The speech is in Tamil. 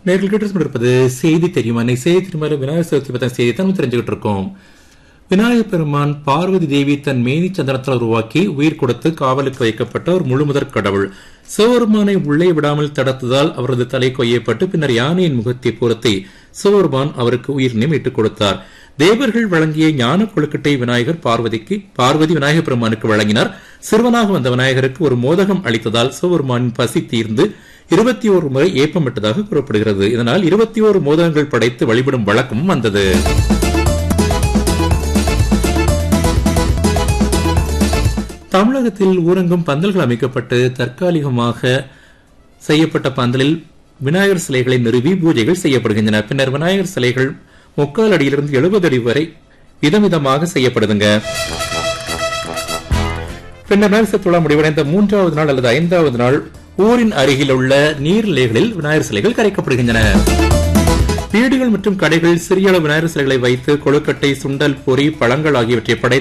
நேர்கள் கேட்டு இருப்பது செய்தி தெரியுமா இன்னைக்கு செய்தி தெரியுமா விநாயகர் சதுர்த்தி பத்தின செய்தி தான் தெரிஞ்சுக்கிட்டு இருக்கோம் விநாயகப் பெருமான் பார்வதி தேவி தன் மேனி சந்திரத்தில் உருவாக்கி உயிர் கொடுத்து காவலுக்கு வைக்கப்பட்ட ஒரு முழுமுதற் கடவுள் சிவபெருமானை உள்ளே விடாமல் தடுத்ததால் அவரது தலை கொய்யப்பட்டு பின்னர் யானையின் முகத்தை பொருத்தி சிவபெருமான் அவருக்கு உயிரினை மீட்டுக் கொடுத்தார் தேவர்கள் வழங்கிய ஞான கொழுக்கட்டை விநாயகர் பார்வதிக்கு பார்வதி விநாயகப் பெருமானுக்கு வழங்கினார் சிறுவனாக வந்த விநாயகருக்கு ஒரு மோதகம் அளித்ததால் சிவபெருமானின் பசி தீர்ந்து இருபத்தி ஓரு முறை ஏப்பமிட்டதாக கூறப்படுகிறது இதனால் இருபத்தி ஓரு மோதகங்கள் படைத்து வழிபடும் வழக்கமும் வந்தது தமிழகத்தில் ஊரங்கும் பந்தல்கள் அமைக்கப்பட்டு தற்காலிகமாக செய்யப்பட்ட பந்தலில் விநாயகர் சிலைகளை நிறுவி பூஜைகள் செய்யப்படுகின்றன பின்னர் விநாயகர் சிலைகள் முக்கால் அடியிலிருந்து எழுபது அடி வரை விதவிதமாக செய்யப்படுதுங்க பின்னர் நரசத்துலா முடிவடைந்த மூன்றாவது நாள் அல்லது ஐந்தாவது நாள் ஊரின் அருகில் உள்ள நீர்நிலைகளில் விநாயகர் சிலைகள் கரைக்கப்படுகின்றன வீடுகள் மற்றும் கடைகள் சிறிய அளவு விநாயகர் சிலைகளை வைத்து கொழுக்கட்டை சுண்டல் பொறி பழங்கள் ஆகியவற்றை படைத்து